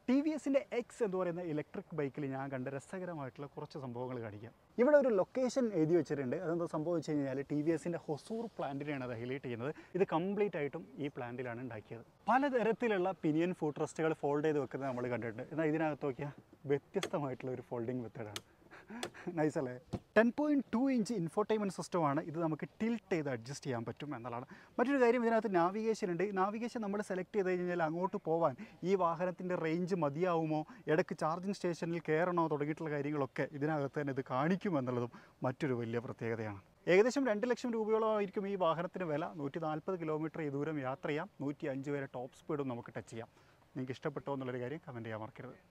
T V എസിൻ്റെ X എന്ന് പറയുന്ന ഇലക്ട്രിക് ബൈക്കിൽ ഞാൻ കണ്ട രസകരമായിട്ടുള്ള കുറച്ച് സംഭവങ്ങൾ കാണിക്കാം ഇവിടെ ഒരു ലൊക്കേഷൻ എഴുതി വെച്ചിട്ടുണ്ട് അതെന്താ സംഭവം വെച്ച് കഴിഞ്ഞാൽ ടി വി എസിൻ്റെ ഹൊസൂർ പ്ലാന്റിനെയാണ് അത് ഹൈലൈറ്റ് ചെയ്യുന്നത് ഇത് കംപ്ലീറ്റ് ആയിട്ടും ഈ പ്ലാന്റിലാണ് ഉണ്ടാക്കിയത് പലതരത്തിലുള്ള പിനിയൻ ഫുഡ് റെസ്റ്റുകൾ ഫോൾഡ് ചെയ്ത് വെക്കുന്നത് നമ്മൾ കണ്ടിട്ടുണ്ട് എന്നാൽ ഇതിനകത്ത് നോക്കിയാൽ വ്യത്യസ്തമായിട്ടുള്ള ഒരു ഫോൾഡിങ് മെത്തേഡാണ് നൈസ് അല്ലേ ten point two inch infotainment സിസ്റ്റമാണ് ഇത് നമുക്ക് ടിൽട്ട് ചെയ്ത് അഡ്ജസ്റ്റ് ചെയ്യാൻ പറ്റും എന്നുള്ളതാണ് മറ്റൊരു കാര്യം ഇതിനകത്ത് നാവിഗേഷൻ ഉണ്ട് നാവിഗേഷൻ നമ്മൾ സെലക്ട് ചെയ്ത് കഴിഞ്ഞാൽ അങ്ങോട്ട് പോകാൻ ഈ വാഹനത്തിൻ്റെ റേഞ്ച് മതിയാവുമോ ഇടയ്ക്ക് ചാർജിങ് സ്റ്റേഷനിൽ കയറണോ തുടങ്ങിയിട്ടുള്ള കാര്യങ്ങളൊക്കെ ഇതിനകത്ത് തന്നെ ഇത് കാണിക്കും എന്നുള്ളതും മറ്റൊരു വലിയ പ്രത്യേകതയാണ് ഏകദേശം രണ്ട് ലക്ഷം രൂപയോളം ആയിരിക്കും ഈ വാഹനത്തിന് വില നൂറ്റി നാൽപ്പത് കിലോമീറ്റർ ഈ ദൂരം യാത്ര ചെയ്യാം നൂറ്റി അഞ്ച് വരെ ടോപ്പ് സ്പീഡും നമുക്ക് ടച്ച് ചെയ്യാം നിങ്ങൾക്ക് ഇഷ്ടപ്പെട്ടോ എന്നുള്ളൊരു കാര്യം കമൻറ്റ് ചെയ്യാൻ മറക്കരുത്